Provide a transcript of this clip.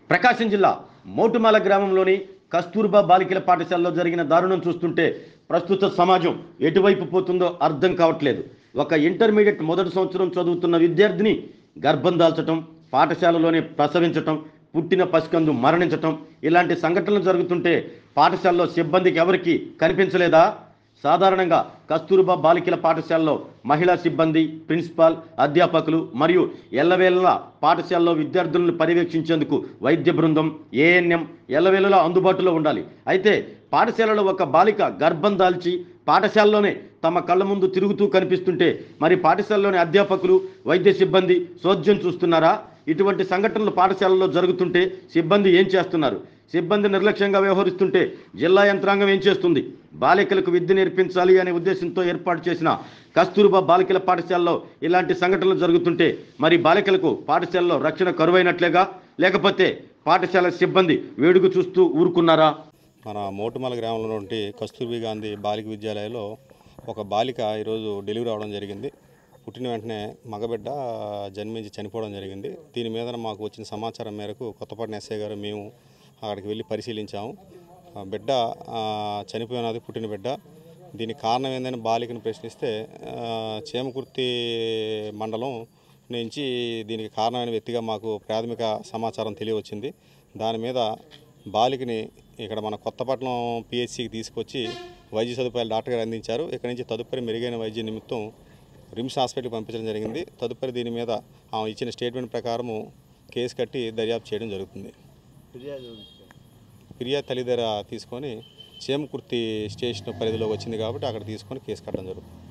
ప్రకాశం జిల్లా మోటుమాల గ్రామంలోని కస్తూర్బా బాలికల పాఠశాలలో జరిగిన దారుణం చూస్తుంటే ప్రస్తుత సమాజం ఎటువైపు పోతుందో అర్థం కావట్లేదు ఒక ఇంటర్మీడియట్ మొదటి సంవత్సరం చదువుతున్న విద్యార్థిని గర్భం దాల్చటం పాఠశాలలోనే ప్రసవించటం పుట్టిన పసికందు మరణించటం ఇలాంటి సంఘటనలు జరుగుతుంటే పాఠశాలలో సిబ్బందికి ఎవరికి కనిపించలేదా సాధారణంగా కస్తూర్బా బాలికల పాఠశాలలో మహిళా సిబ్బంది ప్రిన్సిపాల్ అధ్యాపకులు మరియు ఎల్లవేళలా పాఠశాలలో విద్యార్థులను పర్యవేక్షించేందుకు వైద్య బృందం ఏఎన్ఎం ఎల్లవేళలా అందుబాటులో ఉండాలి అయితే పాఠశాలలో ఒక బాలిక గర్భం దాల్చి పాఠశాలలోనే తమ కళ్ళ ముందు తిరుగుతూ కనిపిస్తుంటే మరి పాఠశాలలోని అధ్యాపకులు వైద్య సిబ్బంది సోద్యం చూస్తున్నారా ఇటువంటి సంఘటనలు పాఠశాలలో జరుగుతుంటే సిబ్బంది ఏం చేస్తున్నారు సిబ్బంది నిర్లక్ష్యంగా వ్యవహరిస్తుంటే జిల్లా యంత్రాంగం ఏం చేస్తుంది బాలికలకు విద్య నేర్పించాలి అనే ఉద్దేశంతో ఏర్పాటు చేసిన కస్తూర్బా బాలికల పాఠశాలలో ఇలాంటి సంఘటనలు జరుగుతుంటే మరి బాలికలకు పాఠశాలలో రక్షణ కరువైనట్లేగా లేకపోతే పాఠశాల సిబ్బంది వేడుకు చూస్తూ ఊరుకున్నారా మన మోటుమల గ్రామంలో నుండి కస్తూర్బి గాంధీ బాలిక విద్యాలయంలో ఒక బాలిక ఈరోజు డెలివరీ అవడం జరిగింది పుట్టిన వెంటనే మగబిడ్డ జన్మించి చనిపోవడం జరిగింది దీని మీద మాకు వచ్చిన సమాచారం మేరకు కొత్తపట్నం ఎస్ఐ గారు మేము అక్కడికి వెళ్ళి పరిశీలించాము ఆ బిడ్డ ఆ, చనిపోయినది పుట్టిన బిడ్డ దీనికి కారణం ఏందని బాలికను ప్రశ్నిస్తే ఆ, చేమకుర్తి మండలం నుంచి దీనికి కారణమైన వ్యక్తిగా మాకు ప్రాథమిక సమాచారం తెలియవచ్చింది దాని మీద బాలికని ఇక్కడ మన కొత్తపట్నం పిహెచ్సికి తీసుకొచ్చి వైద్య సదుపాయాలు డాక్టర్ గారు అందించారు ఇక్కడ నుంచి తదుపరి మెరుగైన వైద్య నిమిత్తం రిమ్స్ హాస్పిటల్కి పంపించడం జరిగింది తదుపరి దీని మీద ఆమె ఇచ్చిన స్టేట్మెంట్ ప్రకారము కేసు కట్టి దర్యాప్తు చేయడం జరుగుతుంది ఫిర్యాదు తల్లి దగ్గర తీసుకొని చేమకుర్తి స్టేషన్ పరిధిలోకి వచ్చింది కాబట్టి అక్కడ తీసుకొని కేసు కట్టడం జరుగుతుంది